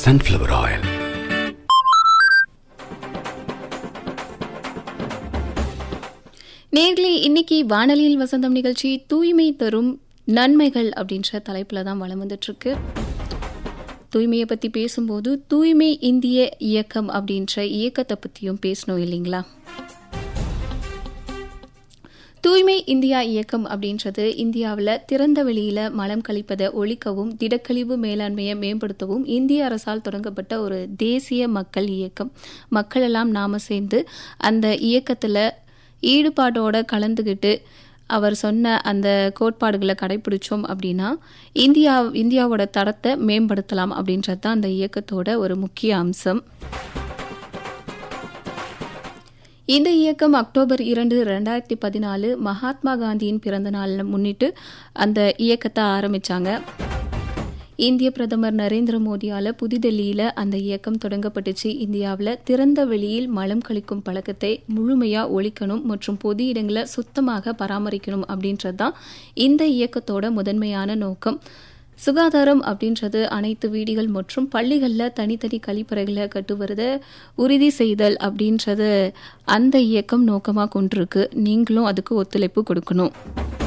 sunflower oil. நேர்களே இன்னைக்கு வானொலியில் வசந்தம் நிகழ்ச்சி தூய்மை தரும் நன்மைகள் அப்படின்ற தலைப்பில் தான் வளம் வந்துட்டுருக்கு தூய்மையை பற்றி பேசும்போது தூய்மை இந்திய இயக்கம் அப்படின்ற இயக்கத்தை பற்றியும் பேசணும் இல்லைங்களா தூய்மை இந்தியா இயக்கம் அப்படின்றது இந்தியாவில் திறந்த வெளியில் மலம் கழிப்பதை ஒழிக்கவும் திடக்கழிவு மேலாண்மையை மேம்படுத்தவும் இந்திய அரசால் தொடங்கப்பட்ட ஒரு தேசிய மக்கள் இயக்கம் மக்கள் எல்லாம் நாம சேர்ந்து அந்த இயக்கத்தில் ஈடுபாடோட கலந்துக்கிட்டு அவர் சொன்ன அந்த கோட்பாடுகளை கடைபிடிச்சோம் அப்படின்னா இந்தியா இந்தியாவோட தரத்தை மேம்படுத்தலாம் அப்படின்றது தான் அந்த இயக்கத்தோட ஒரு முக்கிய அம்சம் இந்த இயக்கம் அக்டோபர் இரண்டு ரெண்டாயிரத்தி பதினாலு மகாத்மா காந்தியின் பிறந்த நாளில் முன்னிட்டு அந்த இயக்கத்தை ஆரம்பிச்சாங்க இந்திய பிரதமர் நரேந்திர மோடியால் புதுடெல்லியில் அந்த இயக்கம் தொடங்கப்பட்டுச்சு இந்தியாவில் திறந்த வெளியில் மலம் கழிக்கும் பழக்கத்தை முழுமையாக ஒழிக்கணும் மற்றும் பொது இடங்களை சுத்தமாக பராமரிக்கணும் அப்படின்றது தான் இந்த இயக்கத்தோட முதன்மையான நோக்கம் சுகாதாரம் அப்படின்றது அனைத்து வீடுகள் மற்றும் பள்ளிகளில் தனித்தனி கழிப்பறைகளை கட்டுவதை உறுதி செய்தல் அப்படின்றது அந்த இயக்கம் நோக்கமாக கொண்டிருக்கு நீங்களும் அதுக்கு ஒத்துழைப்பு கொடுக்கணும்